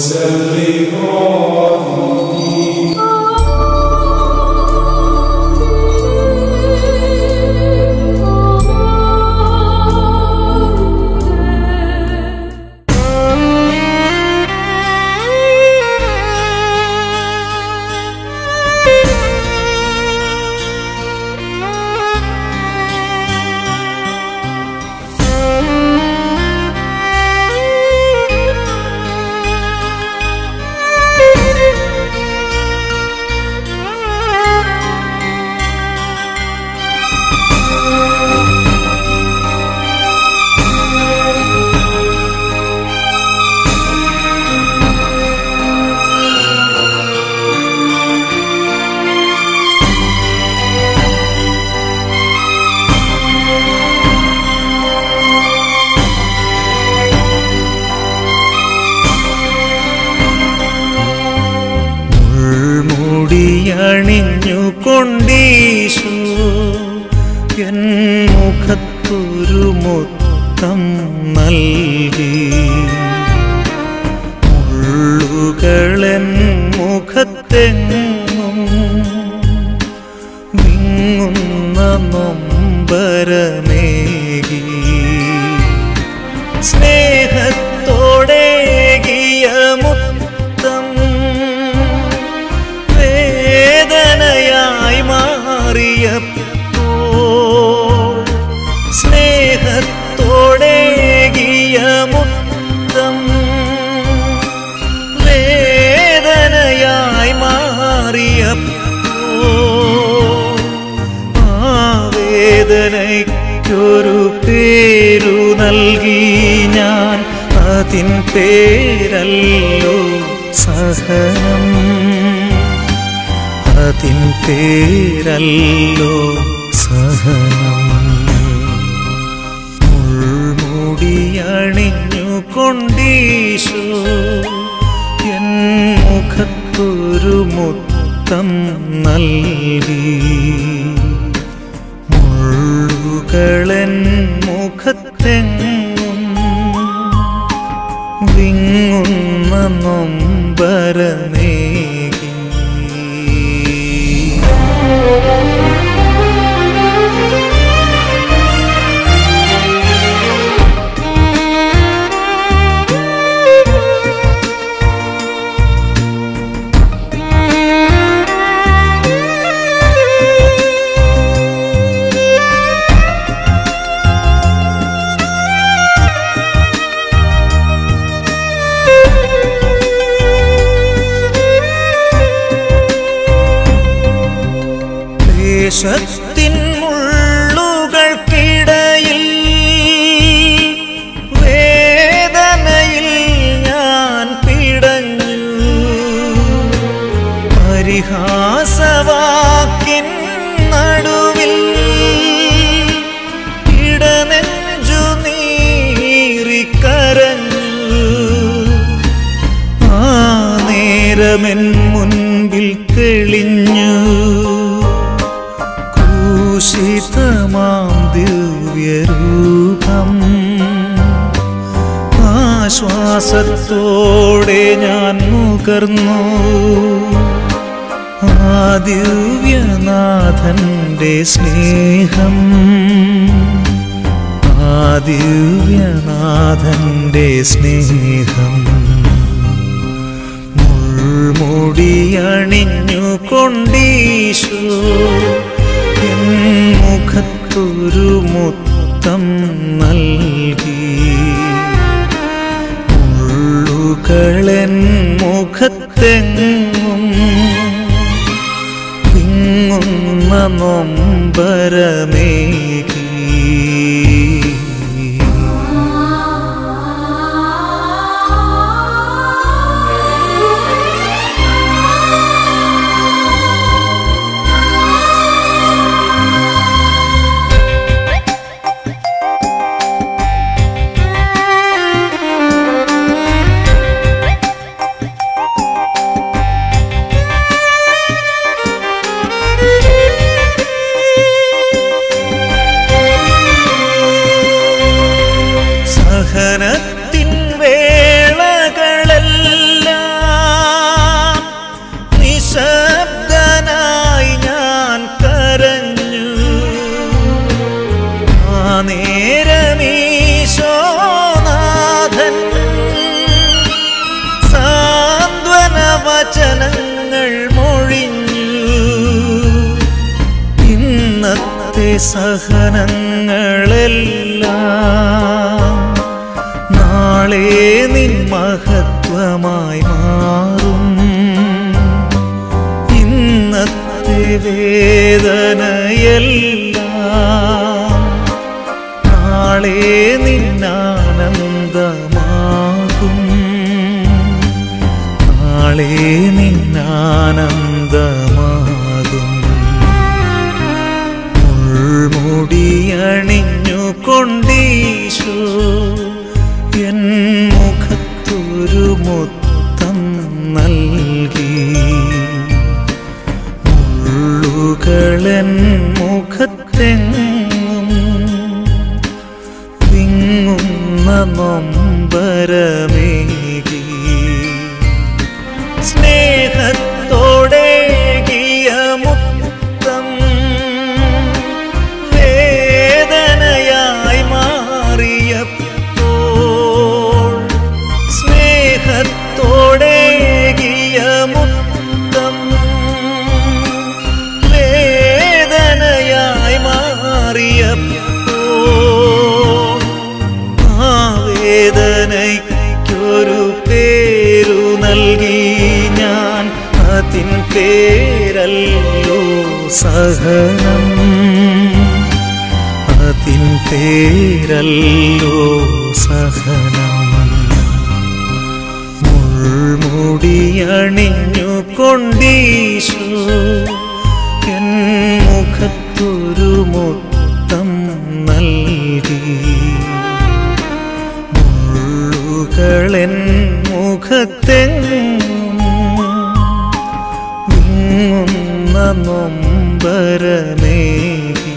മുൾമുടിയണിഞ്ഞു കൊണ്ടീശു N മുഖത്തൊരു മുത്തം നൽകി മുള്ളുകളൻ മുഖത്തെങ്ങും വിങ്ങുന്ന നൊമ്പരമേകി സ്നേഹത്തോടേകിയ മുത്തം വേദനയായി മാറിയപ്പോൾ സ്നേഹത്തോടേകിയ മുത്തം വേദനയായി മാറിയപ്പോൾ ആ വേദനയ്ക്കൊരു പേരു നൽകി ഞാൻ അതിൻ പേരല്ലോ സഹനം അതിൻ പേരല്ലോ സഹനം മുൾമുടിയണിഞ്ഞു കൊണ്ടീശോ എൻ മുഖത്തൊരു മുത്തം നൽകി മുള്ളുകളൻ മുഖത്തെങ്ങും വിങ്ങുന്ന നൊമ്പരമേകി ദേശത്തിൻ മുള്ളുകൾക്കിടയിൽ വേദനയിൽ ഞാൻ പിടഞ്ഞു പരിഹാസവാക്കിൻ നടുവിൽ ഇടനെഞ്ചു നീറിക്കരഞ്ഞു ആ നേരമെൻ മുൻപിൽ തെളിഞ്ഞു ക്രൂശിതമാം ദിവ്യരൂപം ആശ്വാസത്തോടെ ഞാൻ നുകർന്നു ആ ദിവ്യനാഥന്റെ സ്നേഹം ആ ദിവ്യനാഥന്റെ സ്നേഹം മുൾമുടിയണിഞ്ഞു കൊണ്ടീശോ എൻ മുഖത്തൊരു മുത്തം നൽകി മുള്ളുകളൻ മുഖത്തെങ്ങും വിങ്ങുന്ന നൊമ്പരമേകി സഹനങ്ങളെല്ലാം നാളെ നിൻ മഹത്വമായി മാറും ഇന്നത്തെ വേദനയെല്ലാം നാളെ നിന്നാനന്ദമാകും നാളെ നിന്നാനന്ദമാകും മുൾമുടിയണിഞ്ഞു കൊണ്ടീശോ എൻ മുഖത്തൊരു മുത്തം നൽകി മുള്ളുകളൻ മുഖത്തെങ്ങും വിങ്ങുന്ന നൊമ്പരമേകി സ്നേഹത്തോടേകിയ മുത്തം വേദനയായി മാറിയപ്പോൾ സ്നേഹത്തോടേകിയ മുത്തം വേദനയായി മാറിയപ്പോൾ ആ വേദനയ്ക്കൊരു പേരു നൽകി ഞാൻ അതിൻ പേരല്ലോ സഹനം അതിൻ പേരല്ലോ സഹനം മുൾമുടിയണിഞ്ഞു കൊണ്ടീശോ എൻ മുഖത്തൊരു മുത്തം നൽകി മുള്ളുകളെൻ മുഖത്തെങ്ങും വിങ്ങുന്ന നൊമ്പരമേകി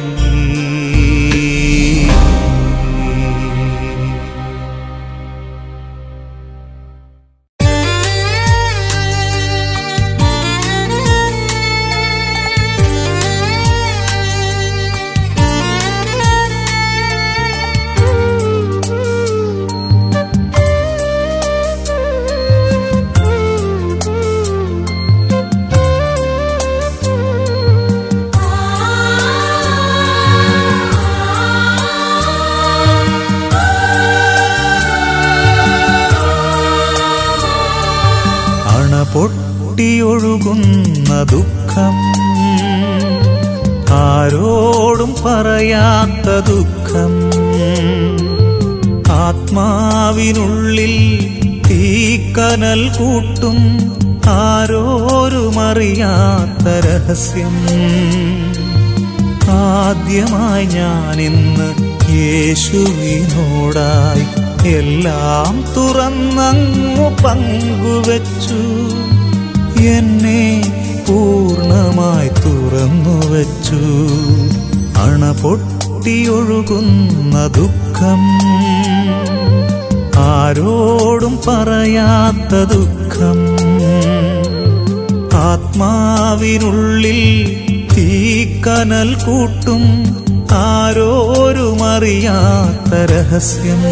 അണ പൊട്ടിയൊഴുകുന്ന ദുഃഖം ആരോടും പറയാത്ത ദുഃഖം ആത്മാവിനുള്ളിൽ തീക്കനൽ കൂട്ടും ആരോരുമറിയാത്ത രഹസ്യം ആദ്യമായി ഞാനിന്ന് യേശുവിനോടായി എല്ലാം തുറന്നങ്ങു പങ്കുവച്ചു എന്നെ പൂർണ്ണമായി തുറന്നു വച്ചു അണ പൊട്ടിയൊഴുകുന്ന ദുഃഖം ആരോടും പറയാത്ത ദുഃഖം ആത്മാവിനുള്ളിൽ തീക്കനൽ കൂട്ടും ആരോരുമറിയാത്ത രഹസ്യം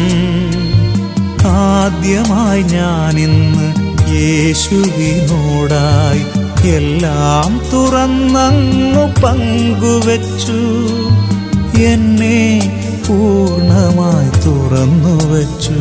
ആദ്യമായി ഞാനിന്ന് യേശുവിനോടായി എല്ലാം തുറന്നങ്ങു പങ്കുവച്ചു എന്നെ പൂർണ്ണമായി തുറന്നു വച്ചു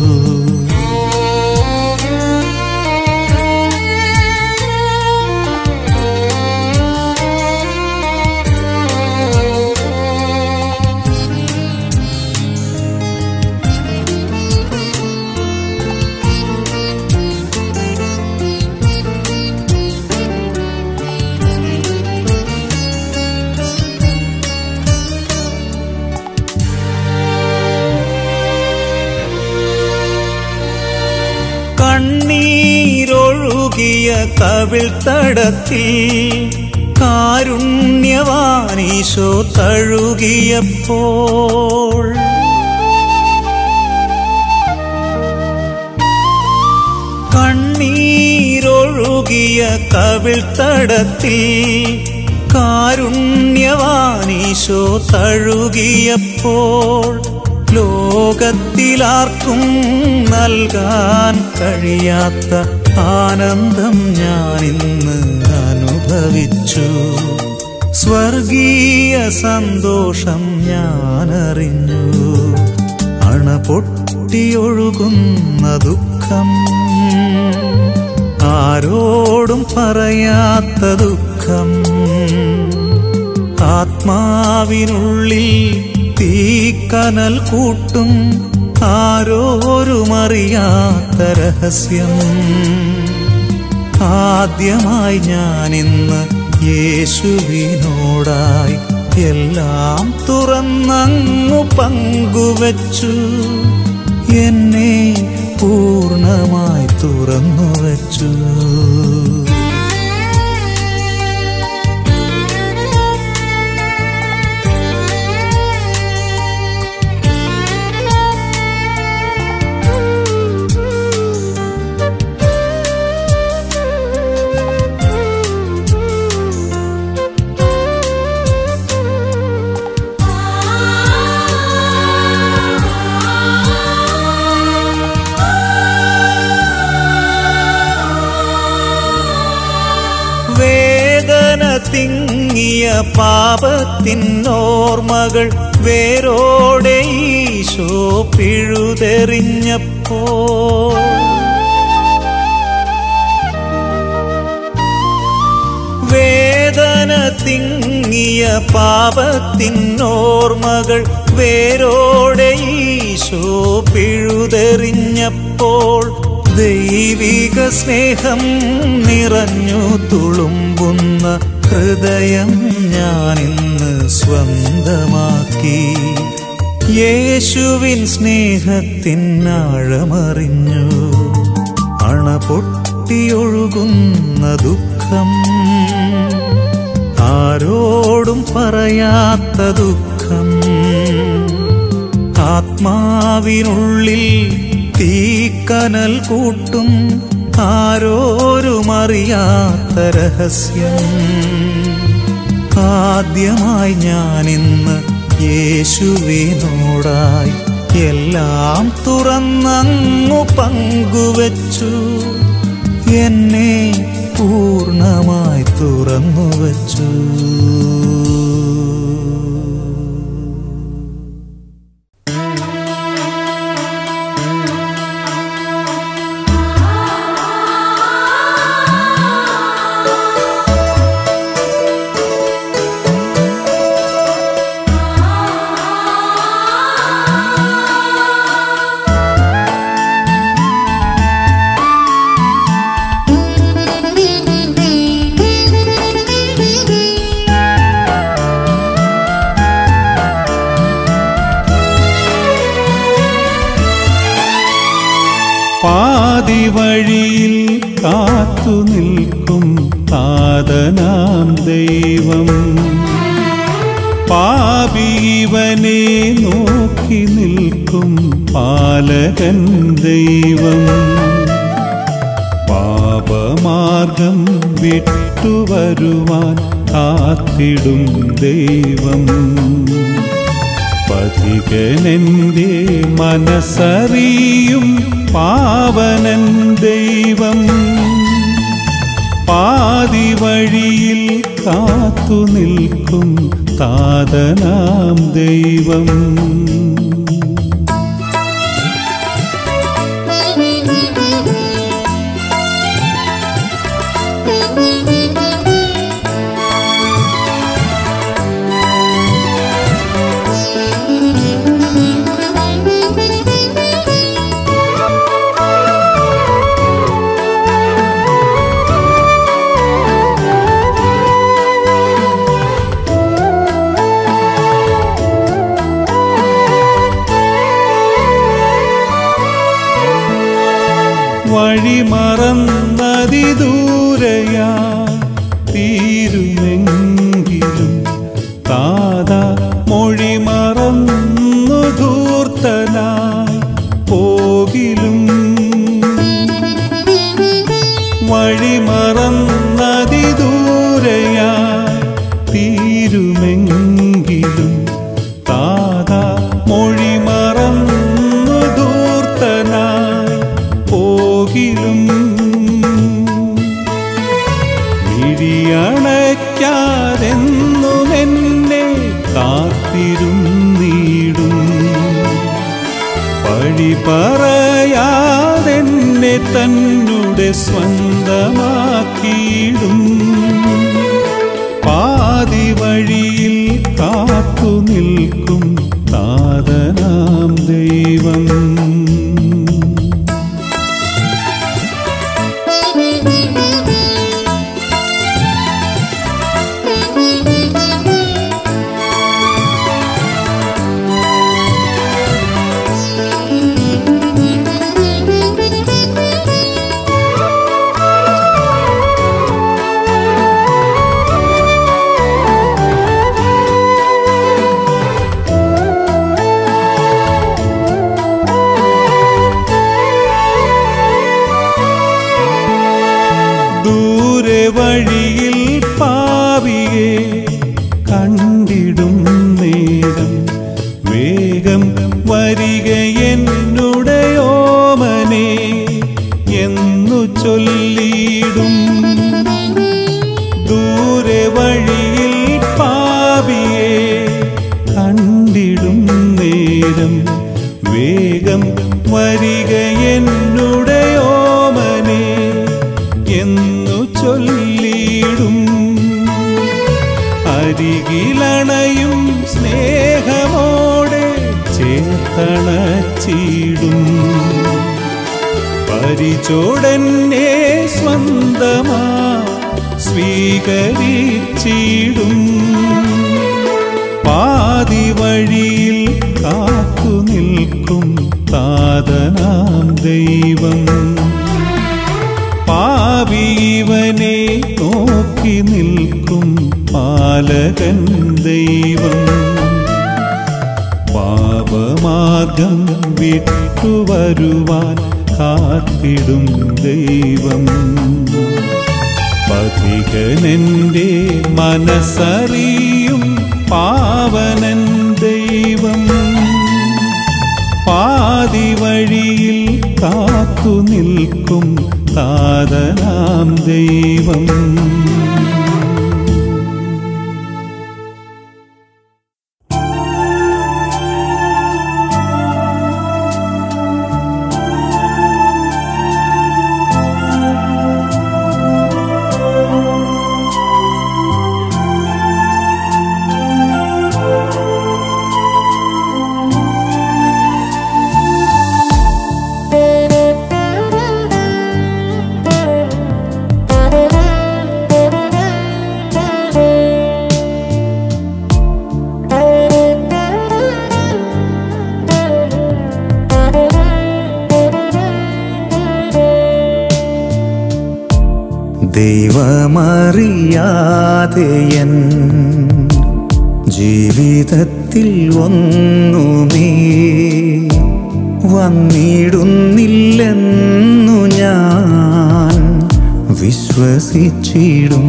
കണ്ണീരൊഴുകിയ കവിൾ തടത്തിൽ കാരുണ്യവാനീശോ തഴുകിയപ്പോൾ കണ്ണീരൊഴുകിയ കവിൾ തടത്തിൽ കാരുണ്യവാനീശോ തഴുകിയപ്പോൾ ലോകത്തിലാർക്കും നൽകാൻ കഴിയാത്ത ആനന്ദം ഞാൻ ഇന്ന് അനുഭവിച്ചു സ്വർഗീയ സന്തോഷം ഞാനറിഞ്ഞു അണ പൊട്ടിയൊഴുകുന്ന ദുഃഖം ആരോടും പറയാത്ത ദുഃഖം ആത്മാവിനുള്ളിൽ തീക്കനൽ കൂട്ടും ആരോരുമറിയാത്ത രഹസ്യം ആദ്യമായി ഞാനിന്ന് യേശുവിനോടായി എല്ലാം തുറന്നങ്ങു പങ്കുവച്ചു എന്നെ പൂർണ്ണമായി തുറന്നു വച്ചു വേദന തിങ്ങിയ പാപത്തിനോർമ്മകൾ വേരോടെ ഈശോ പിഴുതെറിഞ്ഞപ്പോ വേദന തിങ്ങിയ പാപത്തിനോർമ്മകൾ വേരോടെ ഈശോ പിഴുതെറിഞ്ഞപ്പോൾ ദൈവിക സ്നേഹം നിറഞ്ഞു തുളുമ്പുന്ന ഹൃദയം ഞാനിന്ന് സ്വന്തമാക്കി യേശുവിൻ സ്നേഹത്തിനാഴമറിഞ്ഞു അണ പൊട്ടിയൊഴുകുന്ന ദുഃഖം ആരോടും പറയാത്ത ദുഃഖം ആത്മാവിനുള്ളിൽ തീക്കനൽ കൂട്ടും ആരോരുമറിയാത്ത രഹസ്യം ആദ്യമായി ഞാനിന്ന് യേശുവിനോടായി എല്ലാം തുറന്നങ്ങു പങ്കുവച്ചു എന്നെ പൂർണ്ണമായി തുറന്നു വച്ചു പാതി വഴിയിൽ കാത്തു നിൽക്കും താതനാം ദൈവം പാപീവനെ നോക്കി നിൽക്കും പാലകൻ ദൈവം പാപമാർഗം വിട്ടുവരുവാൻ കാത്തിടും ദൈവം പഥികനെന്റെ മനസ്സറിയും പാവനൻ ദൈവം പാതി വഴിയിൽ കാത്തു നിൽക്കും താതനാം ദൈവം വഴിമറന്നതിദൂരയാ തീരുമെങ്കിലും താത മൊഴി മറന്നു ധൂർത്തനായി പോകിലും വഴിമറന്നതിദൂരയാ തീരുമെങ്കിലും താത മൊഴി മറന്നു ധൂർത്തനായി പോകിലും മിഴിയണയ്ക്കാതെന്നു പറയാതെന്നെ തന്നെ സ്വന്തമാക്കിയിടും പാതി വഴിയിൽ കാത്തു നിൽക്കും താതനാം ദൈവം ദൂരെ വഴിയിൽ പാവിയെ കണ്ടിടും നേരം വേഗം വരിക എന്നുടെ ഓമനെ എന്നു ചൊല്ലിയിടും ദൂരെ വഴിയിൽ പാവിയെ കണ്ടിടും നേരം വേഗം വരിക എന്നുടെ ഓമനെ എന്നു ചൊല്ലിയിടും അരികിലണയും സ്നേഹമോടെ ചേർത്തണച്ചിടും പരിചോടന്നെ സ്വന്തമാ സ്വീകരിച്ചിടും പാതി വഴിയിൽ കാത്തു നിൽക്കും താതനാം ദൈവം പാവീവനെ നോക്കി നിൽക്കും പാലകൻ ദൈവം പാപമാർഗം വിട്ടുവരുവാൻ കാത്തിടും ദൈവം പഥികനെന്റെ മനസ്സറിയും പാവനൻ ദൈവം പാതി വഴിയിൽ കാത്തു നിൽക്കും താതനാം ദൈവം ദൈവമറിയാതെയൻ ജീവിതത്തിൽ ഒന്നുമേ വന്നിടുന്നില്ലെന്നു ഞാൻ വിശ്വസിച്ചിടും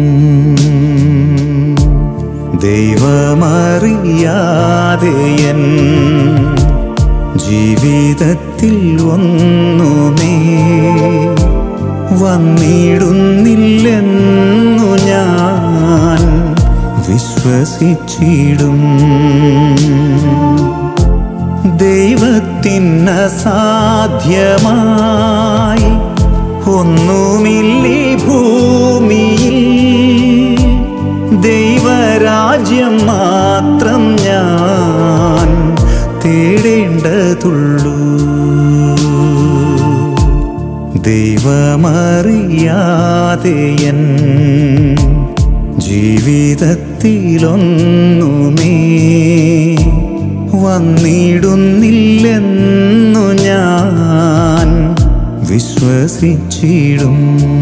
ദൈവമറിയാതെയൻ ജീവിതത്തിൽ ഒന്നുമേ വന്നിടുന്നില്ലെന്നു ഞാൻ വിശ്വസിച്ചിടും ദൈവത്തിനസാധ്യമായി ഒന്നുമില്ലേ ഭൂമിയിൽ ദൈവരാജ്യം മാത്രം ഞാൻ തേടേണ്ടതുള്ളൂ ദൈവമറിയാതെയൻ ജീവിതത്തിലൊന്നുമേ വന്നിടുന്നില്ലെന്നു ഞാൻ വിശ്വസിച്ചിടും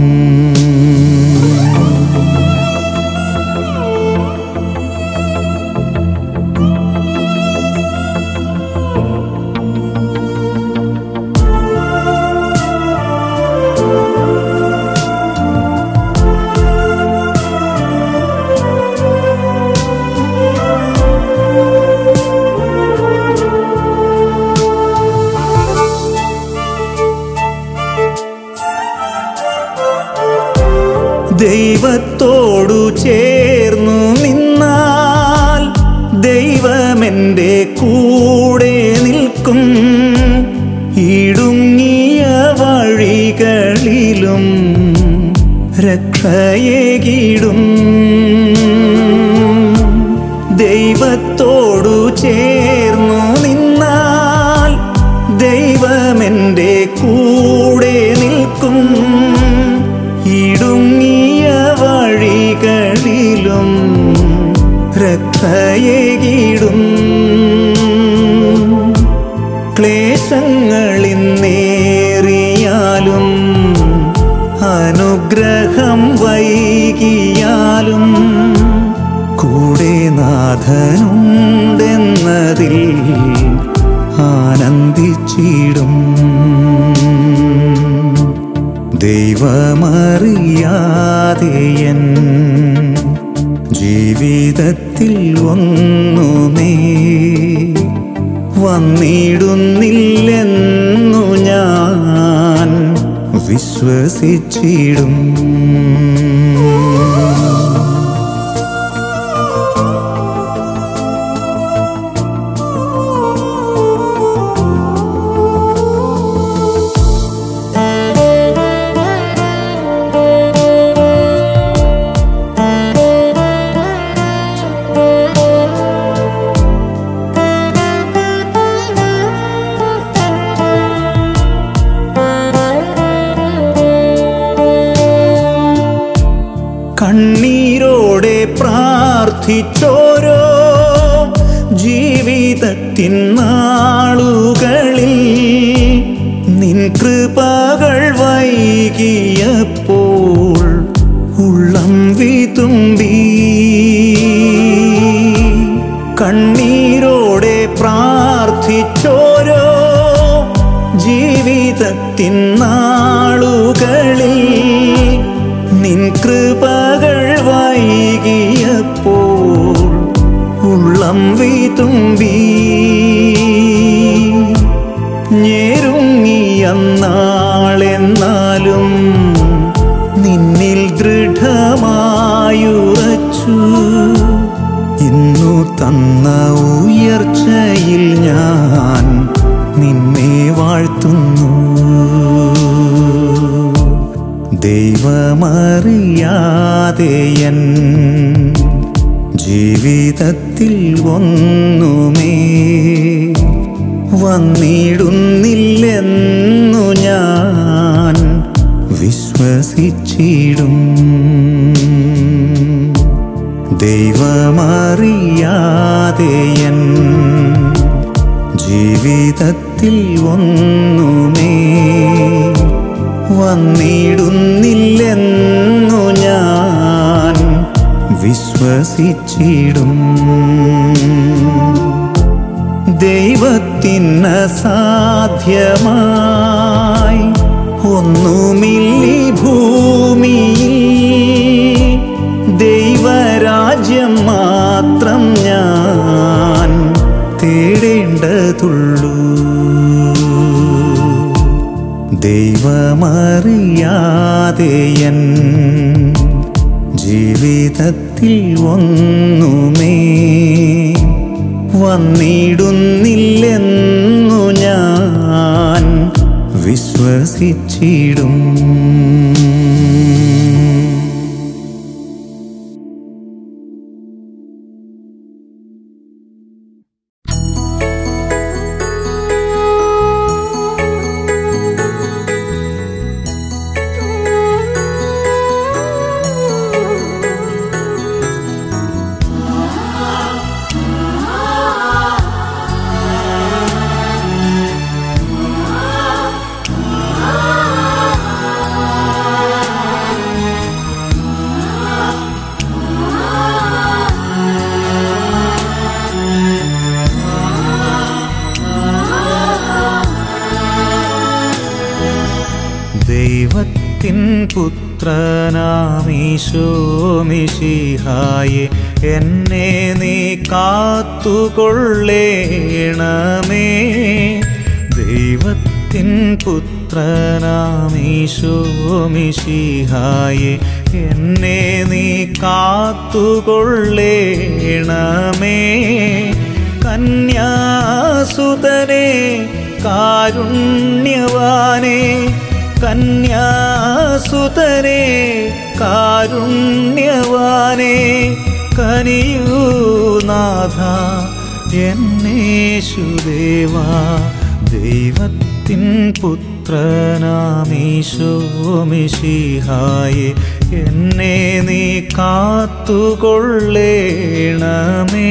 ദൈവത്തോടു ചേർന്നു നിന്നാൽ ദൈവമെൻ്റെ കൂടെ നിൽക്കും രക്ഷയേകിടും ദൈവത്തോടു ചേർന്നു നിന്നാൽ ദൈവമെൻ്റെ കൂടെ നിൽക്കും ഇടുങ്ങിയ വഴികളിലും രക്ഷയേകിടും ക്ലേശങ്ങളിന്നേറിയാലും അനുഗ്രഹം വൈകിയാലും കൂടെ നാഥനുണ്ടെന്നതിൽ ആനന്ദിച്ചിടും ദൈവമറിയാതെയൻ ജീവിതത്തിൽ ഒന്നുമേ വന്നിടുന്നില്ലെന്നു ഞാൻ വിശ്വസിച്ചിടും കണ്ണീരോടെ പ്രാർത്ഥിച്ചോരോ ജീവിതത്തിൻ നാളുകളിൽ നിൻ കൃപകൾ വൈകിയപ്പോൾ ഉള്ളം വിതുമ്പി കണ്ണീരോടെ പ്രാർത്ഥിച്ചോരോ ജീവിതത്തിൻ നാളുകളിൽ നിൻ കൃപകൾ വൈകിയപ്പോൾ ഉള്ളം വിതുമ്പി ഞെരുങ്ങിയെന്നാളെന്നാലും നിന്നിൽ ദൃഢമായുറച്ചു ഇന്നു തന്ന ഉയർച്ചയിൽ ഞാൻ നിന്നെ വാഴ്ത്തുന്നു ദൈവമറിയാതെയൻ ജീവിതത്തിൽ ഒന്നുമേ വന്നിടുന്നില്ലെന്നു ഞാൻ വിശ്വസിച്ചിടും ദൈവമറിയാതെയൻ ജീവിതത്തിൽ ഒന്നുമേ വന്നിടുന്നില്ലെന്നു ഞാൻ വിശ്വസിച്ചിടും ദൈവത്തിന് സാധ്യമായി ഒന്നുമില്ലി ഭൂമിയിൽ ദൈവരാജ്യം മാത്രം ഞാൻ തേടേണ്ടതുള്ളൂ ദൈവമറിയാതെയൻ ജീവിതത്തിൽ ഒന്നുമേ വന്നിടുന്നില്ലെന്നു ഞാൻ വിശ്വസിച്ചിടും ദൈവത്തിൻ പുത്രനാമീശോമിഷിഹായെ എന്നെ നീ കാത്തുകൊള്ളേണമേ ദൈവത്തിൻ പുത്രനാമീശോമിഷിഹായെ എന്നെ നീ കാത്തുകൊള്ളേണമേ കന്യാസുതനെ കാരുണ്യവാനെ കന്യാസുതനെ കന്യാസുതനെ കാരുണ്യവാനെ കനിയൂ നാഥ എന്നേശുദേവാ ദൈവത്തിൻ പുത്രനാമീശോമിഷിഹായെ എന്നെ നീ കാത്തുകൊള്ളേണമേ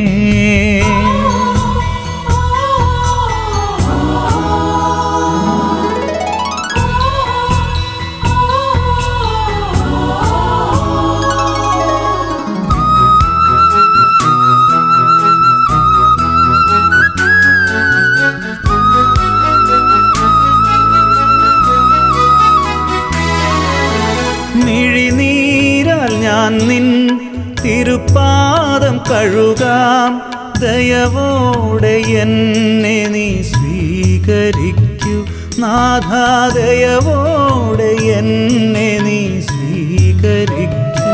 മിഴിനീരാൽ ഞാൻ നിൻ തിരുപ്പാദം കഴുകാം ദയവോടെ എന്നെ നീ സ്വീകരിക്കൂ നാഥ ദയവോടെ എന്നെ നീ സ്വീകരിക്കൂ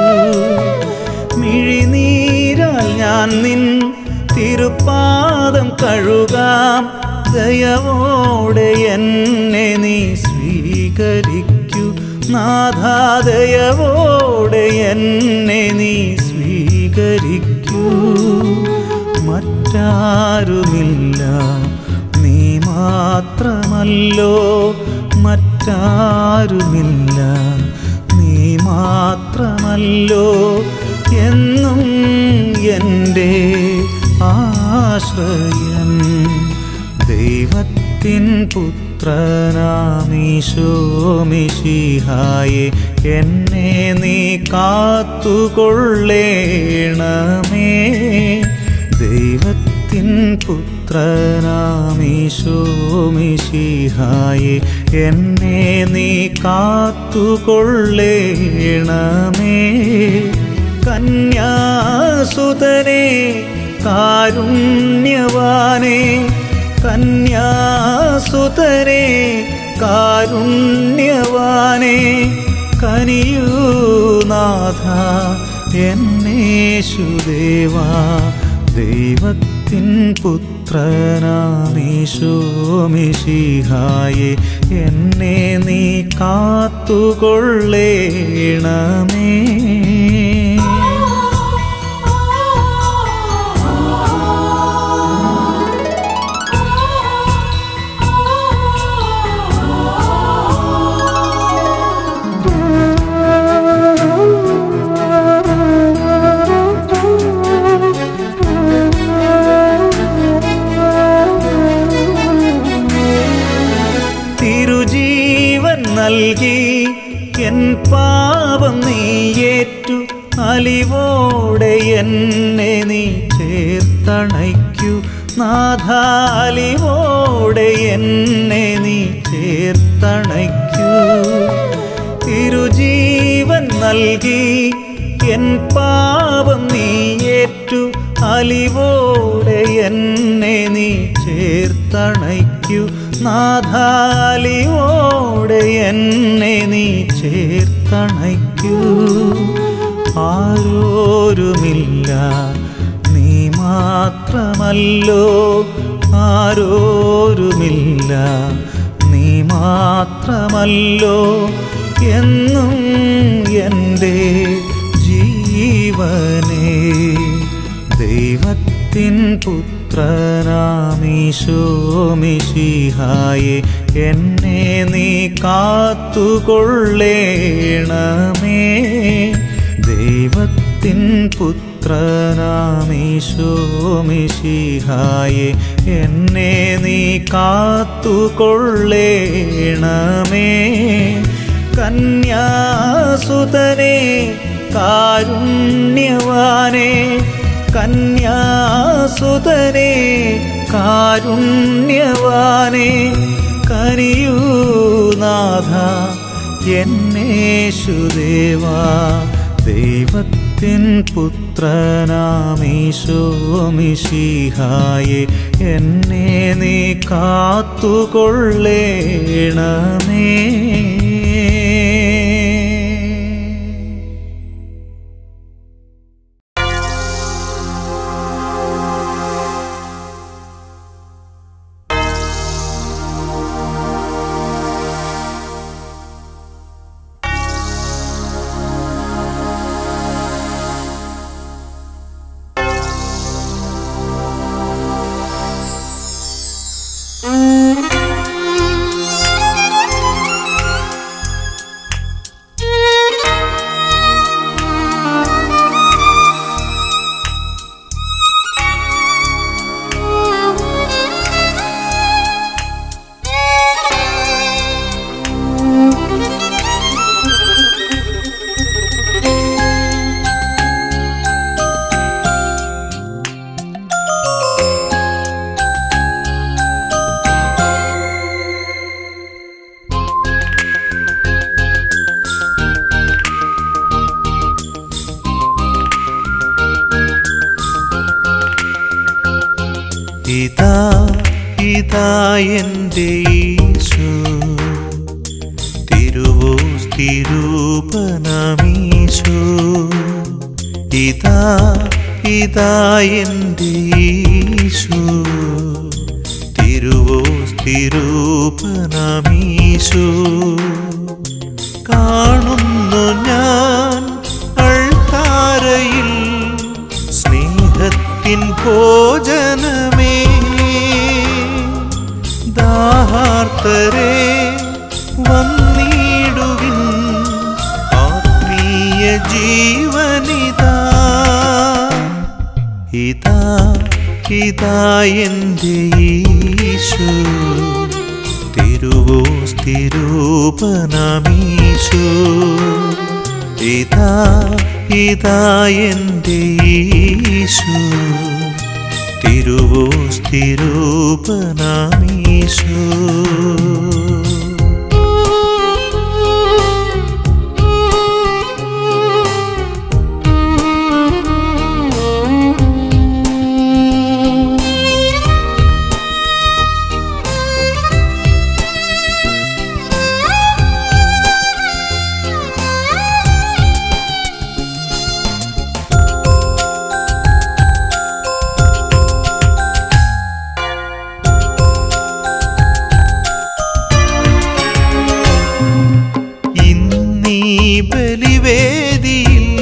മിഴിനീരാൽ ഞാൻ നിൻ തിരുപ്പാദം കഴുകാം ദയവോടെ എന്നെ നീ സ്വീകരിക്കൂ നാഥാദയവോടെ എന്നെ നീ സ്വീകരിക്കൂ മറ്റാരുമില്ല നീ മാത്രമല്ലോ മറ്റാരുമില്ല നീ മാത്രമല്ലോ എന്നും എൻ്റെ ആശ്രയം ദൈവത്തിൻ പുത്രനാമീശോമിഷിഹായെ എന്നെ നീ കാത്തുകൊള്ളേണമേ ദൈവത്തിൻ പുത്രനാമീശോമിഷിഹായെ എന്നെ നീ കാത്തുകൊള്ളേണമേ കന്യാസുതനെ കാരുണ്യവാനെ കന്യാസുതനെ കാരുണ്യവാനെ കനിയൂനാഥ എന്നേശുദേവാ ദൈവത്തിൻ പുത്രനാമീശോമിഷിഹായെ എന്നെ നീ കാത്തുകൊള്ളേണമേ തിരുജീവൻ നൽകി എൻ പാപം നീയേറ്റു അലിവോടെ എന്നെ നീ ചേർത്തണയ്ക്കു നാഥാലിവോടെ എന്നെ നീ ചേർത്തണയ്ക്കൂ തിരുജീവൻ നൽകി എൻ പാപം നീയേറ്റു അലിവോടെ എന്നെ നീ ചേർത്തണയ്ക്കു നാഥാലിവോടെ എന്നെ നീ ചേർത്തണയ്ക്കൂ ആരോരുമില്ല നീ മാത്രമല്ലോ ആരോരുമില്ല നീ മാത്രമല്ലോ എന്നും എൻ്റെ ജീവനേ ദൈവത്തിൻ പുത്രനാമീശോമിഷിഹായെ എന്നെ നീ കാത്തുകൊള്ളേണമേ ദൈവത്തിൻ പുത്രനാമീശോമിഷിഹായെ എന്നെ നീ കാത്തുകൊള്ളേണമേ കന്യാസുതനെ കാരുണ്യവാനെ കന്യാസുതനെ കാരുണ്യവാനെ കനിയൂനാഥ എന്നേശുദേവാ ദൈവത്തിൻ പുത്രനാമീശോമിഷിഹായെ എന്നെ നീ കാത്തുകൊള്ളേണമേ ഇതാ എൻ്റെ ഈശോ തിരുവോസ്തിരൂപനമീശോ ഇതാ ഇതാ എൻ്റെ ഈശോ തിരുവോസ്തിരൂപനമീശോ കാണുന്നു ഞാൻ അൾത്താരയിൽ സ്നേഹത്തിൻ ഭോജനമേ ദാഹാർത്തരെ വന്നിടുവിൻ ആത്മീയ ജീവനിതാ ഇതാ ഇതാ എൻ്റെ ഈശോ തിരുവോസ്തിരൂപനമീശോ ഇതാ ഇതാ എൻ്റെ ഈശോ തിരുവോസ്തിരൂപനമീശോ ഇന്നീ ബലിവേദിയിൽ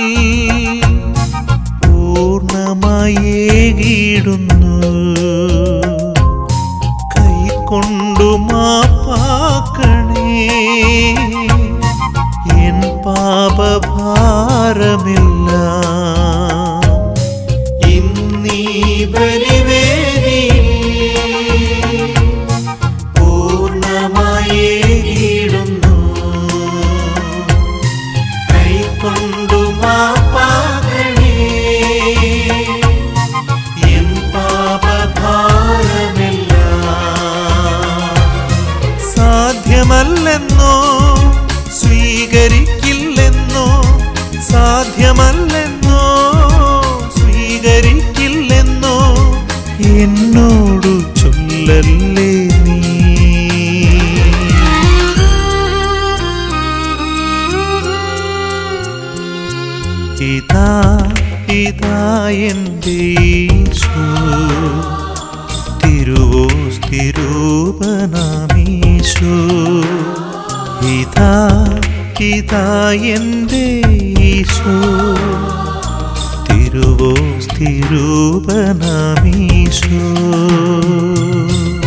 പൂർണ്ണമായേകിടുന്നു കൈക്കൊണ്ടു മാപ്പാക്കണേ എൻ പാപഭാരമില്ല ഇന്നീ ബലിവേദിയിൽ പൂർണ്ണമായേകിടുന്നു കൈക്കൊണ്ടു മാപ്പാകണേ എൻ പാപഭാരമെല്ലാം സാധ്യമല്ലെന്നോ സ്വീകരിക്കില്ലെന്നോ സാധ്യമല്ലെന്നോ സ്വീകരിക്കില്ലെന്നോ എന്നോടു ചൊല്ലല്ലേ നീ ഇതാ ഇതാ എൻ്റെ ഈശോ തിരുവോസ്തിരൂപനാമീശോ ഇതാ ഇതാ എൻ്റെ ഈശോ തിരുവോസ്തിരൂപനാമീശോ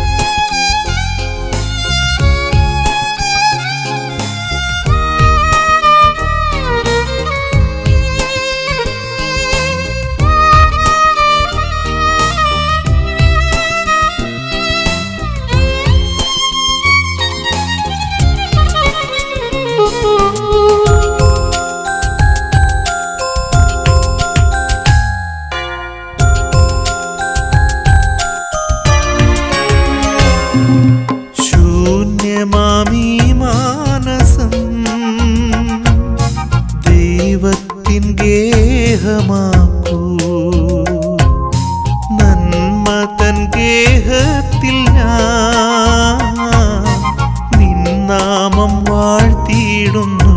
ശൂന്യമാമീ മാനസം ദൈവത്തിൻ ഗേഹമാക്കൂ നന്മ തൻ ഗേഹത്തിൽ ഞാൻ നിന്നാമം വാഴ്ത്തിയിടുന്നു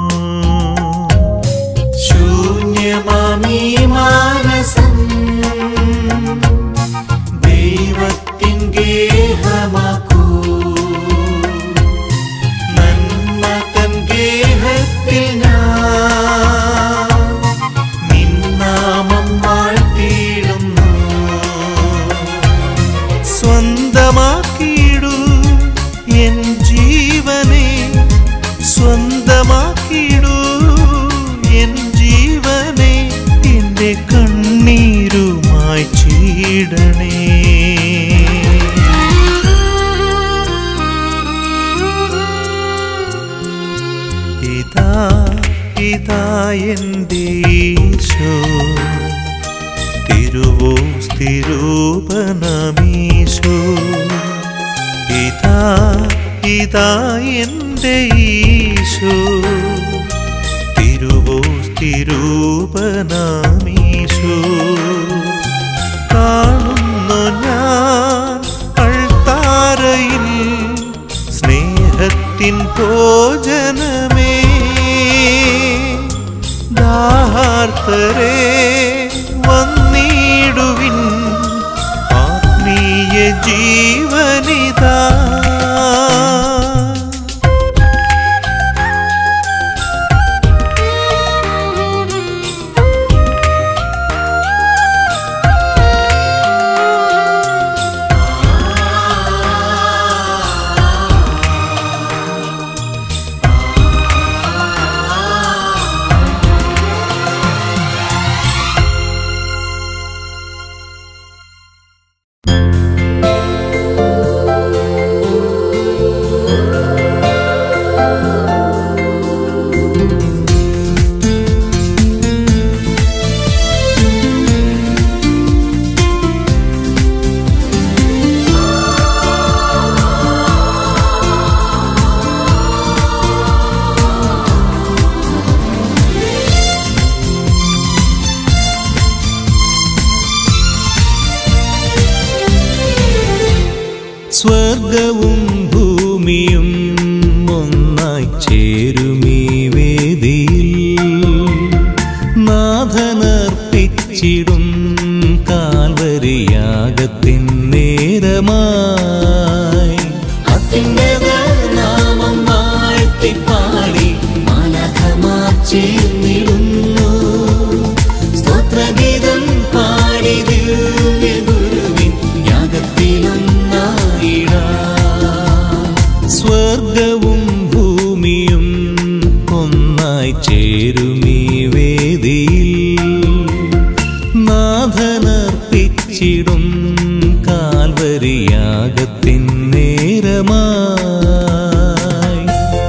ശൂന്യമാമീ മാനസം ദൈവത്തിൻ ഗേഹമാക്കൂ നന്മ തൻ ഗേഹത്തിൽ ഞാൻ നിന്നാമം വാഴ്ത്തിയിടുന്നു സ്വന്തമാക്കിയിടൂ എൻ ജീവനെ സ്വന്തമാക്കിയിടൂ എൻ ജീവനെ എന്റെ കണ്ണീരുമായി ചീടണേ ഇതാ ഇതാ എൻ്റെ ഈശോ തിരുവോസ്തിരൂപനമീശോ ഇതാ ഇതാ എൻ്റെ ഈശോ തിരുവോസ്തിരൂപനമീശോ കാണുന്നു ഞാൻ ഹൃദയത്തിൻ ഭോജനമേ ദാഹാർത്തരേ വന്നിടുവിൻ ആത്മീയ ജീവനിതാ സ്വർഗവും ഭൂമിയും ഒന്നായി ചേരുമീ വേദിയിൽ നാഥനർപ്പിച്ചിടും കാൽവരിയാകത്തിൻ നേരമായി അത്യുന്നത നാമം വാഴ്ത്തിപ്പാടി മാലാഖമാർ ചേർന്നിടുന്നു സ്തോത്രഗീതം പാടി ദിവ്യ ഗുരുവിൻ യാഗത്തിലൊന്നായിടാം സ്വർഗവും ഭൂമിയും ഒന്നായി ചേരുമീ വേദിയിൽ നാഥനർപ്പിച്ചിടും കാൽവരിയാകത്തിൻ നേരമായി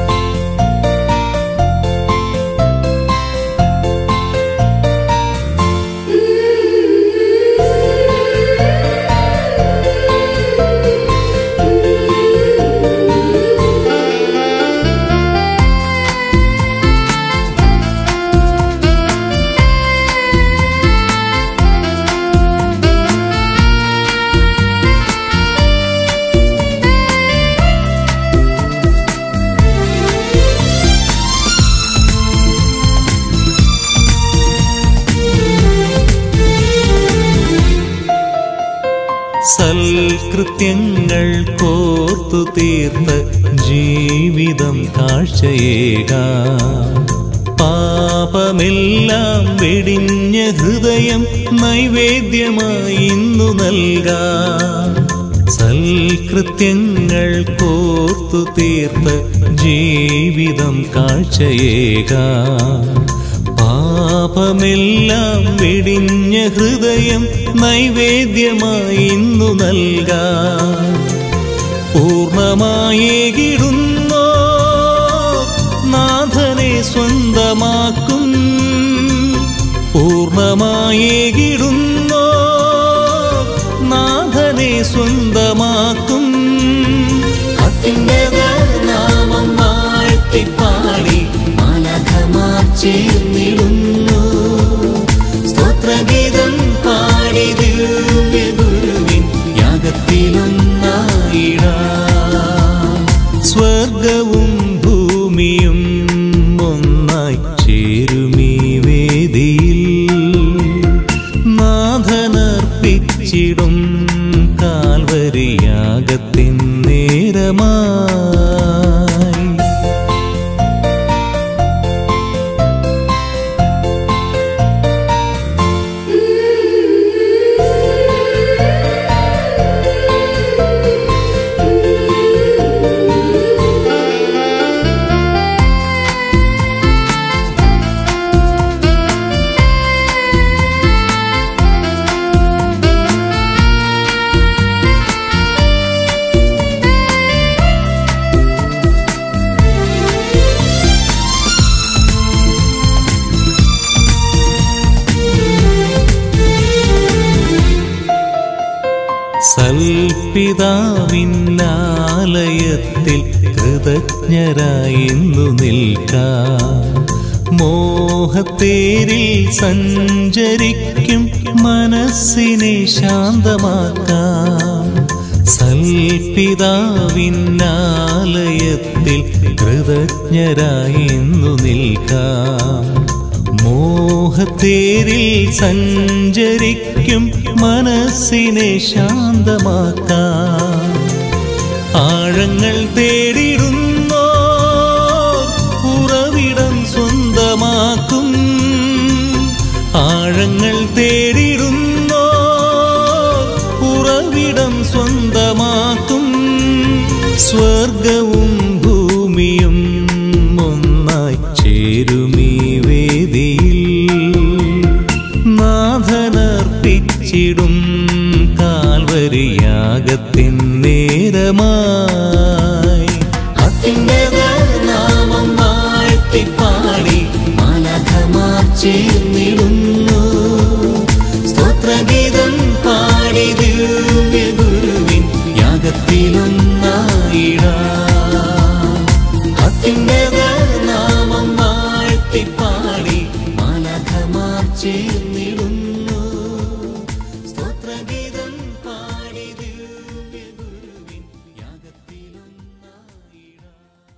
സൽകൃത്യങ്ങൾ കോർത്തു തീർത്ത് ജീവിതം കാഴ്ചയേകാം പാപമെല്ലാം വെടിഞ്ഞ ഹൃദയം നൈവേദ്യമായി ഇന്നു നൽകാം സൽകൃത്യങ്ങൾ കോർത്തു തീർത്ത് ജീവിതം കാഴ്ചയേകാം പാപമെല്ലാം വെടിഞ്ഞ ഹൃദയം നൈവേദ്യമായി ഇന്നു നൽകാം പൂർണ്ണമായേകിടുന്നോ നാഥനെ സ്വന്തമാക്കും പൂർണ്ണമായേകിടുന്നോ നാഥനെ സ്വന്തമാക്കും അത്യുന്നത നാമം വാഴ്ത്തിപ്പാടി മാലാഖമാർ ചേർന്നിടുന്നു സ്തോത്രഗീതം പാടി ദിവ്യ ഗുരുവിൻ യാഗത്തിലൊന്നായിടാം സ്വർഗവും ഭൂമിയും ഒന്നായി ചേരുമീ വേദിയിൽ നാഥനർപ്പിച്ചിടും കാൽവരിയാകത്തിൻ നേരമായി സൽപിതാവിന്നാലയത്തിൽ കൃതജ്ഞരായിന്നു നിൽക്കാം മോഹത്തേരിൽ സഞ്ചരിക്കും മനസ്സിനെ ശാന്തമാക്കാം സൽപിതാവിന്നാലയത്തിൽ കൃതജ്ഞരായിന്നു നിൽക്കാം മോഹത്തേരിൽ സഞ്ചരിക്കും മനസ്സിനെ ശാന്തമാക്കാം ആഴങ്ങൾ തേടിടുന്നോ ഉറവിടം സ്വന്തമാക്കും ആഴങ്ങൾ തേടിടുന്നോ ഉറവിടം സ്വന്തമാക്കും സ്വർഗവും ഭൂമിയും ഒന്നായി ചേരുമീ വേദിയിൽ നാഥനർപ്പിച്ചിടും കാൽവരിയാകത്തിൻ നേരമായി അത്യുന്നത നാമം വാഴ്ത്തിപ്പാടി മാലാഖമാർ ചേർന്നിടുന്നു സ്തോത്രഗീതം പാടി ദിവ്യ ഗുരുവിൻ യാഗത്തിലൊന്നായിടാ അത്യുന്നത നാമം വാഴ്ത്തിപ്പാടി മാലാഖമാർ ചേർന്നിടുന്നു സ്തോത്രഗീതം പാടി ദിവ്യ ഗുരുവിൻ യാഗത്തിലൊന്നായിടാ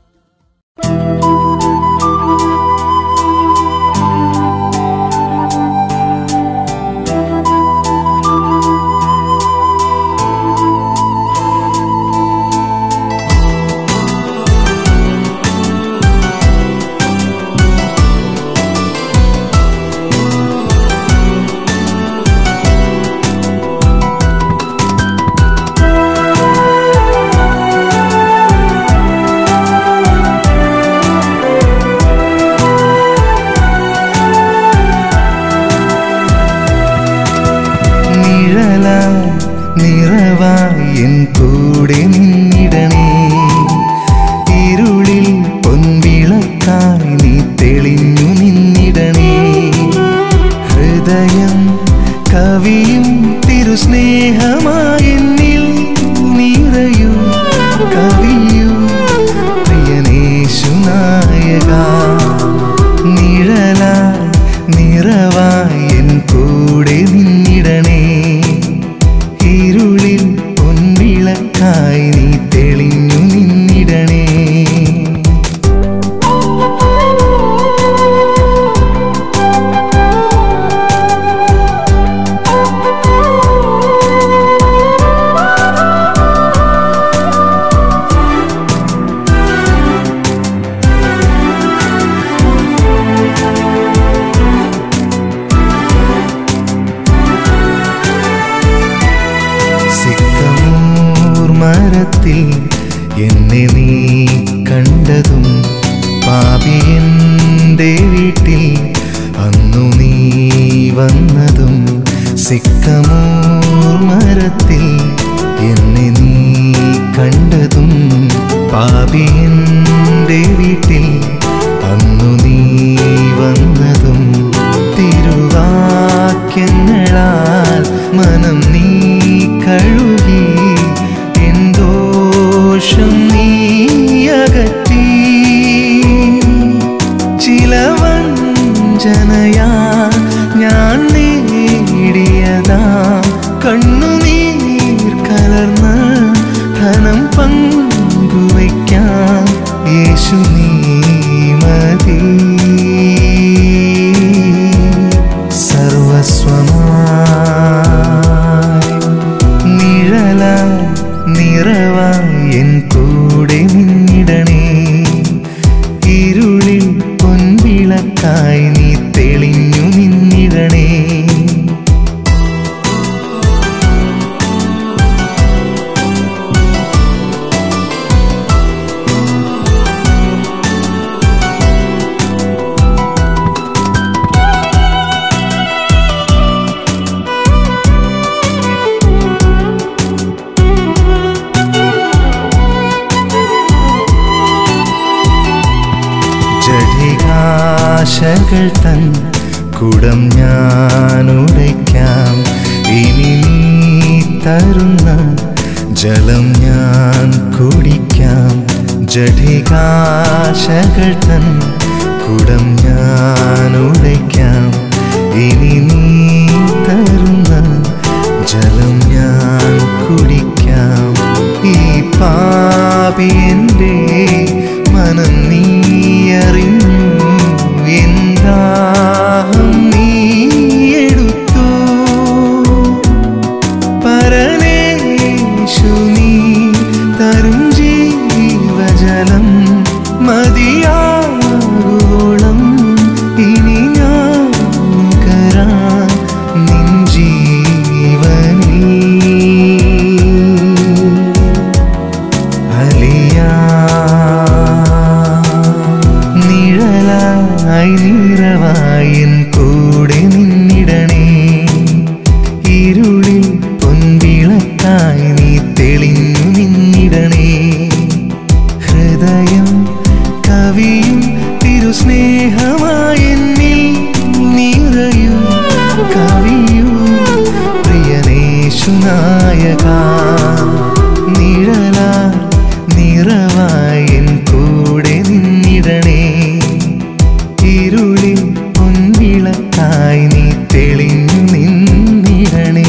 നിഴലായി നിറവായി എൻ കൂടെ നിന്നിടണേ ഇരുളിൽ പൊൻവിളക്കായി നീ തെളിഞ്ഞു നിന്നിടണേ ഹൃദയം കവിയും തിരുസ്നേഹമായി എന്നിൽ നിറയൂ കവിയൂ പ്രിയനേശു നായക നിഴലായി നിറവായി എൻ കൂടെ നിന്നിടണേ ഇരുളിൽ പൊൻവിളക്കായി നീ തെളിഞ്ഞു നിന്നിടണേ സിക്കമൂർ മരത്തിൽ എന്നെ നീ കണ്ടതും പാപിയൻ്റെ വീട്ടിൽ അന്നു നീ വന്നതും സിക്കമൂർ മരത്തിൽ എന്നെ നീ കണ്ടതും പാപിയൻ്റെ വീട്ടിൽ അന്നു നീ വന്നതും തിരുവാക്യങ്ങളാൽ മനം നീ കഴുകി എന്തോഷം നീ അകറ്റി ചില വഞ്ചനയാ ഞാൻ നേടിയതാ കണ്ണുനീർ കലർന്ന ധനം പങ്കുവയ്ക്കാം യേശു നീ മതി സർവസ്വമായി നിഴലായി നിറവായി എൻ കൂടെ നിന്നിടണേ ഇരുളിൽ പൊൻവിളക്കായി നീ തെളിഞ്ഞു നിന്നിടണേ ജഡികാശകൾ തൻ കുടം ഞാനുടയ്ക്കാം ഇനി നീ തരുന്ന ജലം ഞാൻ കുടിക്കാം ജഡികാശകൾ തൻ കുടം ഞാനുടയ്ക്കാം ഇനി നീ തരുന്ന ജലം ഞാൻ കുടിക്കാം പാപി എൻ്റെ മനം നീ അറിഞ്ഞു എന്താഹം നീ എടുത്തു പരനേശു നീ തരും ജീവജലം മതിയാകുവോളം ഇനി ഞാൻ കരാൻ നിൻ ജീവനിൽ അലിയാ നിഴലായി നീറവായിൻ കൂടെ നിന്നിടണേ ഇരുളിൽ പൊൻവിളക്കായി നീ തെളിഞ്ഞു നിന്നിടണേ ഹൃദയം കവിയും തിരുസ്നേഹമായെന്നിൽ നിറയൂ കവിയൂ പ്രിയനേശുനായക നിഴല നിറവായൻ കൂടെ നിന്നിടണേ ഇരുളിൽ പൊൻവിളക്കായി നീ തെളിഞ്ഞു നിന്നിടണേ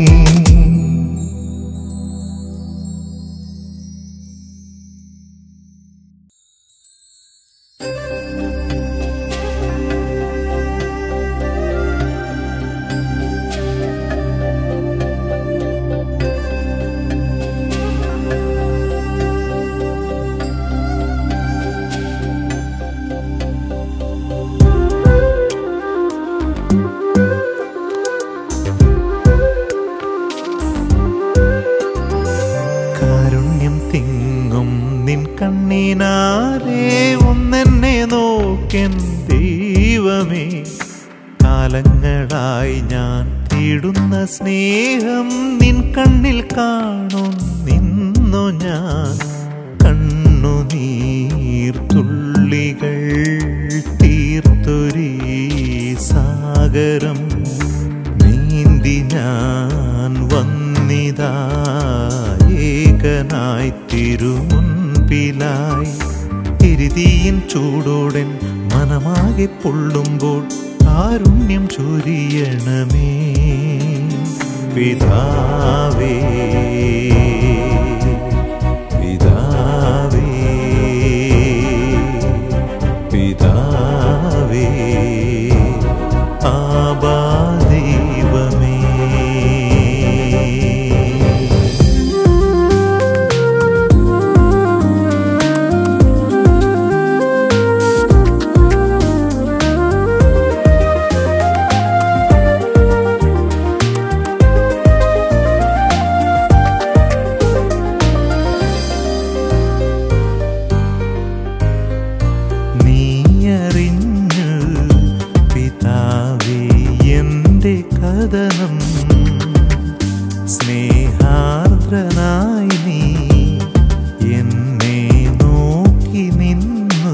കാരുണ്യം തിങ്ങും നിൻ കണ്ണീനാരേ ഒന്നെന്നെ നോക്കൻ ദൈവമേ കാലങ്ങളായി ഞാൻ തേടുന്ന സ്നേഹം നിൻ കണ്ണിൽ കാണും നിന്നു ഞാൻ കണ്ണുനീർ തുള്ളികൾ തീർത്തൊരീ സാഗരം നീന്തി ഞാൻ വന്നിതാ ഏകനായി തിരുമുൻപിലായി തിരുതിയിൻ ചൂടോടൻ മനമാകെ പൊള്ളുമ്പോൾ കാരുണ്യം ചൊരിയണമേ പിതാവേ പിതാവേ പിതാവേ ആബാ ദൈവമേ നീ അറിഞ്ഞു പിതാവേ എൻ്റെ കഥനം സ്നേഹാർദ്രനായി നീ എന്നെ നോക്കി നിന്നു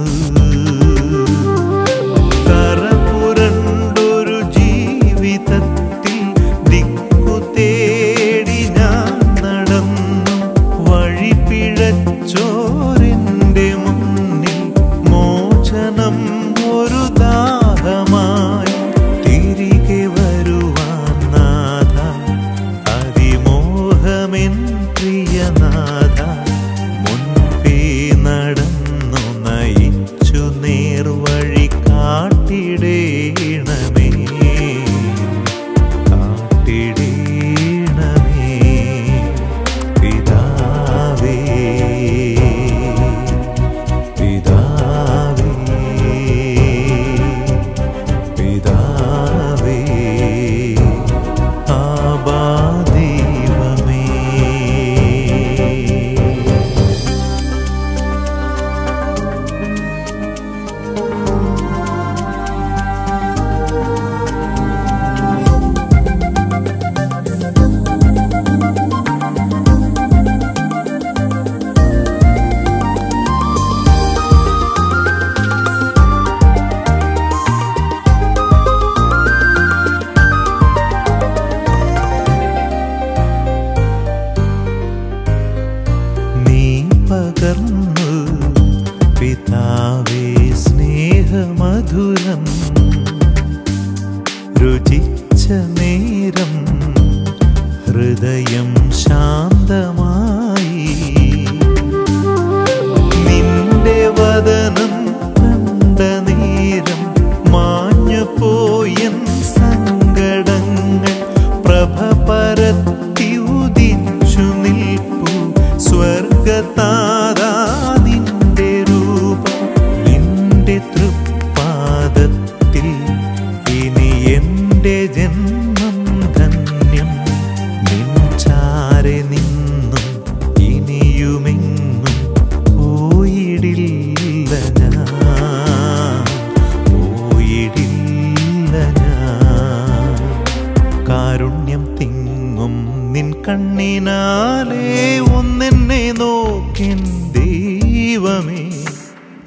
കറപുരണ്ടൊരു ജീവിതത്തിൽ ദിക്കു തേടി ഞാൻ നടന്നു വഴി പിഴച്ചോരെന്റെ മുന്നിൽ മോചനം ഒരു ദാഹമായി തിരികെ വരുവാൻ നാഥ അതിമോഹമെൻ പ്രിയനാഥ മുൻപേ നടന്നു നയിച്ചു നേർവഴി കാട്ടിടേണമേ കാട്ടിടേണമേ പിതാവേ പിതാവേ പിതാവേ ആബാ ദൈവമേ നീ പകർന്നു പിതാവേ സ്നേഹമധുരം രുചിച്ച നേരം ഹൃദയം ശാന്തമായി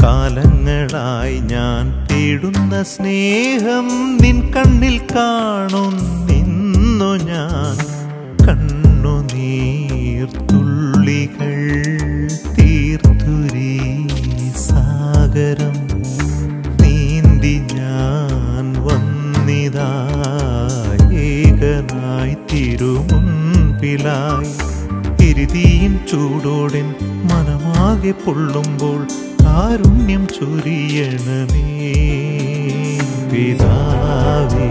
കാലങ്ങളായി ഞാൻ തേടുന്ന സ്നേഹം നിൻ കണ്ണിൽ കാണുന്നിന്നു ഞാൻ കണ്ണുനീർത്തുള്ളികൾ തീർത്തുരീ സാഗരം നീന്തി ഞാൻ വന്നിതാ ഏകനായി തിരുമുൻപിലായി എരുതിയും ചൂടോടൻ മനമാകെ പൊള്ളുമ്പോൾ കാരുണ്യം ചൊരിയണമേ പിതാവേ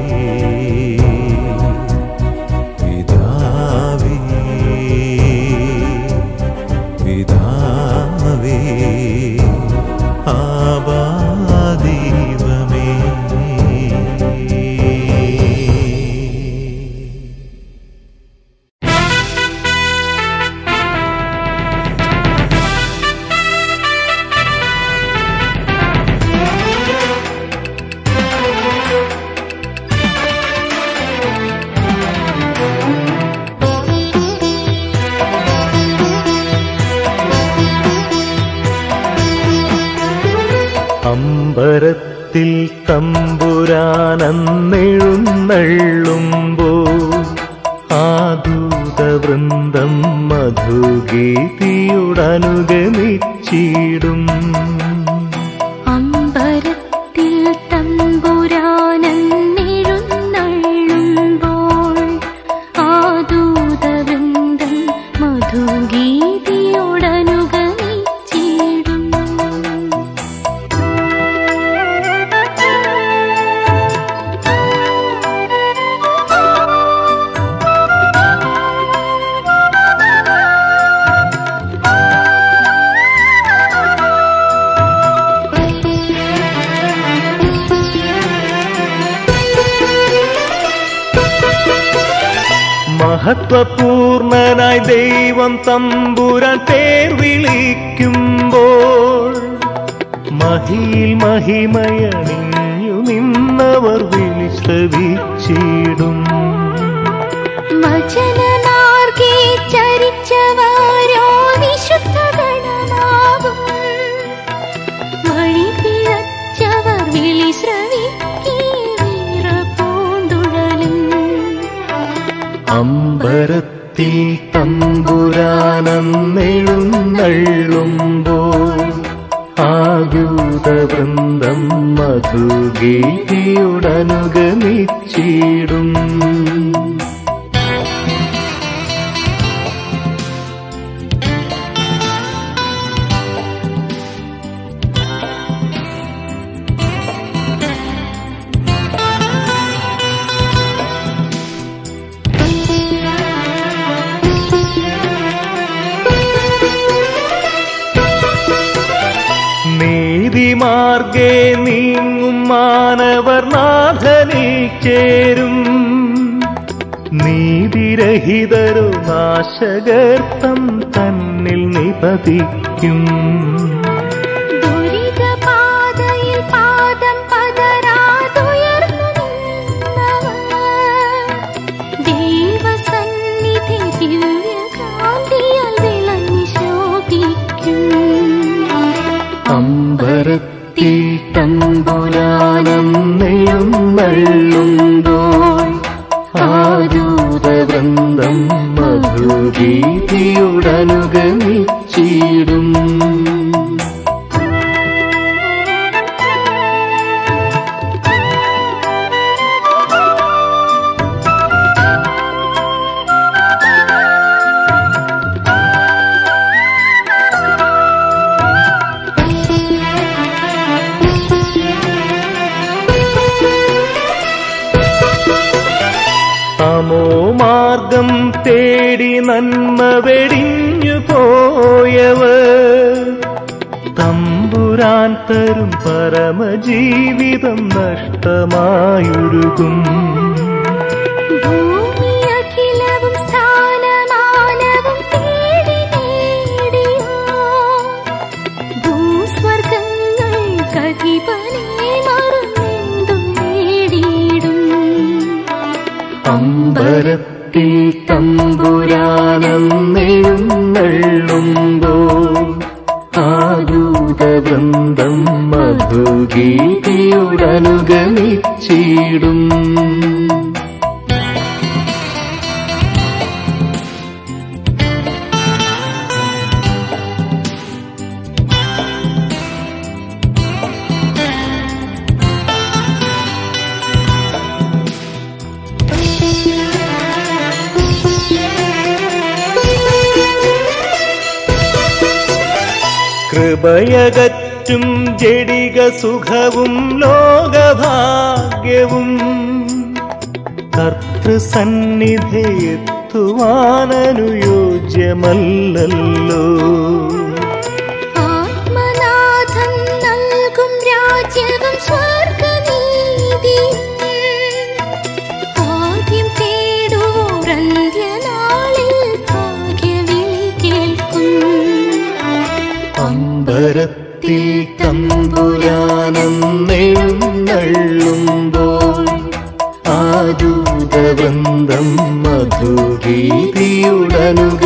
പിതാവേ പിതാവേ ആബാദൈവമേ അമ്പരത്തിൽ തമ്പുരാനെഴുന്നള്ളുമ്പോ ആദൂതവൃന്ദം മധുഗീതിയുടനുഗമിച്ചിടും അമ്പരത്തിൽ തമ്പുരാനെഴുന്നള്ളുമ്പോൾ ആദൂതവൃന്ദം മധുഗീതിയോടനുഗമിച്ചിടും മഹത്വപൂർണനായി ദൈവം തമ്പുരാൻ പേർ വിളിക്കുമ്പോൾ മഹിയിൽ മഹിമയണിഞ്ഞു നിന്നവർ വിളിശ്രവിച്ചിടും വചനമാർഗേ ചരിച്ചവരോ വിശുദ്ധ ഗണമാകും വഴി പിഴച്ചവർ വിളി ശ്രവിക്കേ വീറപ്പൂണ്ടുഴലും അമ്പരത്തിൽ തമ്പുരാനെഴുന്നള്ളുമ്പോൾ ആയൂതവൃന്ദം മധുഗീതിയുടനുഗമിച്ചിടും നീതിമാർഗേ നീങ്ങും മാനവർ നാഥനിൽ ചേരും നീതിരഹിതരു നാശകർത്തം തന്നിൽ നിപതിക്കും ദുരിതപാതയിൽ പാദം പതരാതുയർന്നു നിന്നവർ ദൈവസന്നിധി ദിവ്യകാന്തിയാൽ വിളങ്ങി ശോഭിക്കും അമ്പരത്തിൽ തമ്പുരാനം നെയ്യുന്നള്ളുമ്പോൾ ആരൂതവൃന്ദം മധുഗീതിയുടനുഗമിച്ചിടും തമോ മാർഗം തേടി നന്മ വെടിഞ്ഞു പോയവർ തമ്പുരാൻ തരും പരമജീവിതം നഷ്ടമായൊഴുകും ഭൂമിയഖിലവും സ്ഥാനമാനവും തേടി നേടിയോ ഭൂസ്വർഗങ്ങൾ കതിപനെ മറന്നെന്തും നേടിയിടും അമ്പരത്തിൽ തമ്പുരാനം നെയ്യുന്നള്ളുമ്പോൾ ആയൂതവൃന്ദം മധുഗീതിയുടനുഗമിച്ചിടും കൃപയകറ്റും ജഡിക സുഖവും ലോകഭാഗ്യവും കർത്തൃസന്നിധിയെത്തുവാനനുയോജ്യമല്ലല്ലോ ആത്മനാഥൻ നൽകും രാജ്യവും സ്വർഗനീതിയും ആദ്യം തേടുവോരന്ത്യനാളിൽ ഭാഗ്യവിളി കേൾക്കും അമ്പരത്തിൽ തമ്പുരാനെന്നെഴുന്നള്ളുമ്പോൾ ആദൂതവൃന്ദം മധുഗീതിയുടനുഗ